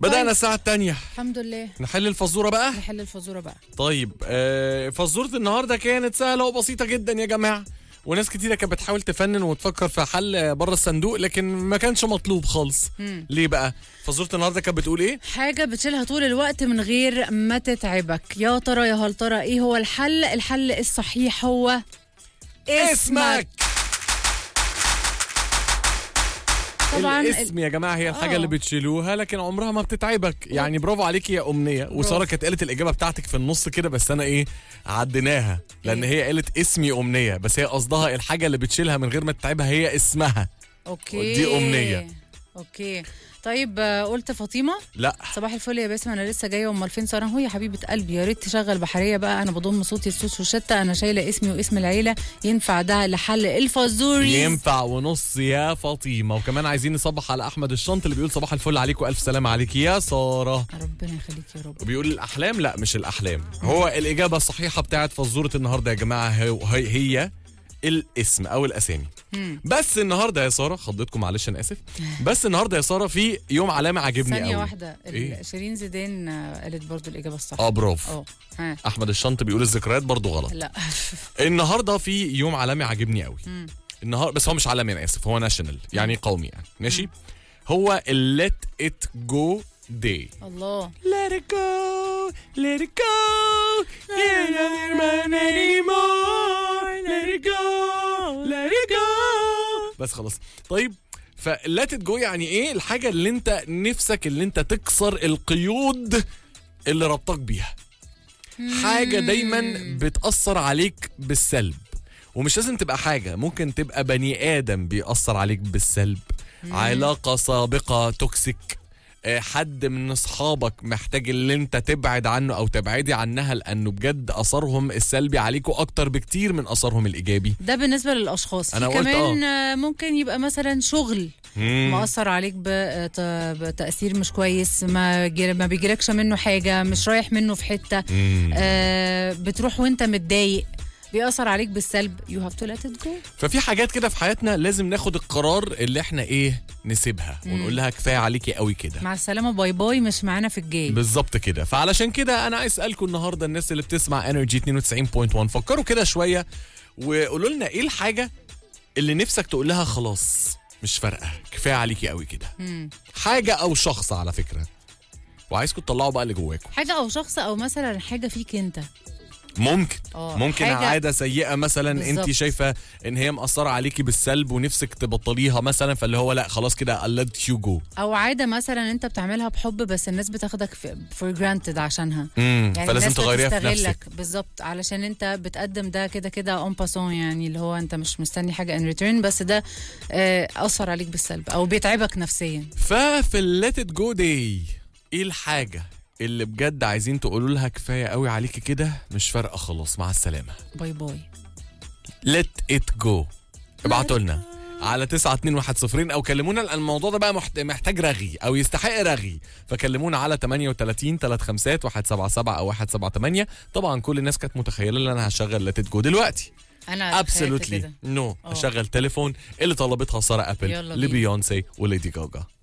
بدأنا الساعة التانية الحمد لله نحل الفزورة بقى نحل الفزوره بقى طيب آه فزورة النهاردة كانت سهلة وبسيطة جدا يا جماعة وناس كتيرة كانت بتحاول تفنن وتفكر في حل بره الصندوق لكن ما كانش مطلوب خالص مم. ليه بقى فزورة النهاردة كانت بتقول ايه حاجة بتشيلها طول الوقت من غير ما تتعبك يا ترى يا هل ترى ايه هو الحل الحل الصحيح هو اسمك طبعا الاسم يا جماعة هي الحاجة آه. اللي بتشيلوها لكن عمرها ما بتتعبك يعني برافو عليكي يا أمنية وسارة كانت قالت الإجابة بتاعتك في النص كده بس أنا إيه عديناها لأن هي قالت اسمي أمنية بس هي قصدها الحاجة اللي بتشيلها من غير ما تتعبها هي اسمها اوكي دي أمنية. اوكي طيب آه، قلت فاطمه لا صباح الفل يا باسم انا لسه جايه امال فين ساره هو يا حبيبه قلبي يا ريت تشغل بحريه بقى انا بضم صوتي السوس وشتى انا شايله اسمي واسم العيله ينفع ده لحل الفازوري ينفع ونص يا فاطمه وكمان عايزين نصبح على احمد الشنط اللي بيقول صباح الفل عليك والف سلام عليك يا ساره ربنا يخليك يا رب وبيقول الاحلام لا مش الاحلام هو الاجابه الصحيحه بتاعت فزوره النهارده يا جماعه هي, هي, هي الاسم او الاسامي مم. بس النهارده يا ساره خضتكم معلش انا اسف بس النهارده يا ساره في يوم علامه عاجبني ثانيه قوي واحده ال- إيه؟ شيرين زيدان آه، قالت برضو الاجابه الصح اه برافو اه ها احمد الشنط بيقول الذكريات برضو غلط لا النهارده في يوم عالمي عاجبني قوي مم. النهار بس هو مش عالمي انا اسف هو ناشونال يعني قومي يعني ماشي هو ال let it go day الله let it go let it go yeah not man anymore let it go let it go بس خلاص طيب فلات جو يعني ايه الحاجه اللي انت نفسك اللي انت تكسر القيود اللي ربطك بيها حاجه دايما بتاثر عليك بالسلب ومش لازم تبقى حاجه ممكن تبقى بني ادم بيأثر عليك بالسلب علاقه سابقه توكسيك آه، حد من اصحابك محتاج اللي انت تبعد عنه او تبعدي عنها لانه بجد اثرهم السلبي عليكوا اكتر بكتير من اثرهم الايجابي ده بالنسبه للاشخاص أنا في قلت كمان آه، ممكن يبقى مثلا شغل مم. مأثر عليك بت- بتأثير مش كويس ما جي- ما بيجيلكش منه حاجة مش رايح منه في حتة مم. آه بتروح وانت متضايق بيأثر عليك بالسلب you have to let it go ففي حاجات كده في حياتنا لازم ناخد القرار اللي احنا ايه نسيبها ونقول لها كفايه عليكي قوي كده مع السلامة باي باي مش معانا في الجاي بالظبط كده فعلشان كده انا عايز اسالكم النهارده الناس اللي بتسمع انرجي 92.1 فكروا كده شويه وقولوا لنا ايه الحاجه اللي نفسك تقول لها خلاص مش فارقه كفايه عليكي قوي كده مم. حاجه او شخص على فكره وعايزكم تطلعوا بقى اللي جواكم حاجة أو شخص أو مثلا حاجة فيك أنت ممكن آه، ممكن حاجة- عاده سيئه مثلا انت بالظبط. شايفه ان هي مأثره عليكي بالسلب ونفسك تبطليها مثلا فاللي هو لا خلاص كده I let you go أو عادة مثلا أنت بتعملها بحب بس الناس بتاخدك في for granted عشانها امم يعني فلازم الناس تغيريها في نفسك بتستغلك بالظبط علشان انت بتقدم ده كده كده اون باسون يعني اللي هو انت مش مستني حاجه ان ريتيرن بس ده آه، اثر عليك بالسلب او بيتعبك نفسيا ففي الليت ات جو داي ايه الحاجه اللي بجد عايزين تقولوا لها كفايه قوي عليكي كده مش فارقه خلاص مع السلامه باي باي let it go ابعتوا لنا على 921 او كلمونا لان الموضوع ده بقى محت- محتاج رغي او يستحق رغي فكلمونا على 38 35 177 او 178 طبعا كل الناس كانت متخيله ان انا هشغل let it go دلوقتي انا تخيلت ابسولوتلي كده. نو آه. هشغل تليفون اللي طلبتها ساره ابل يلا بينا. لبيونسي وليدي جاجا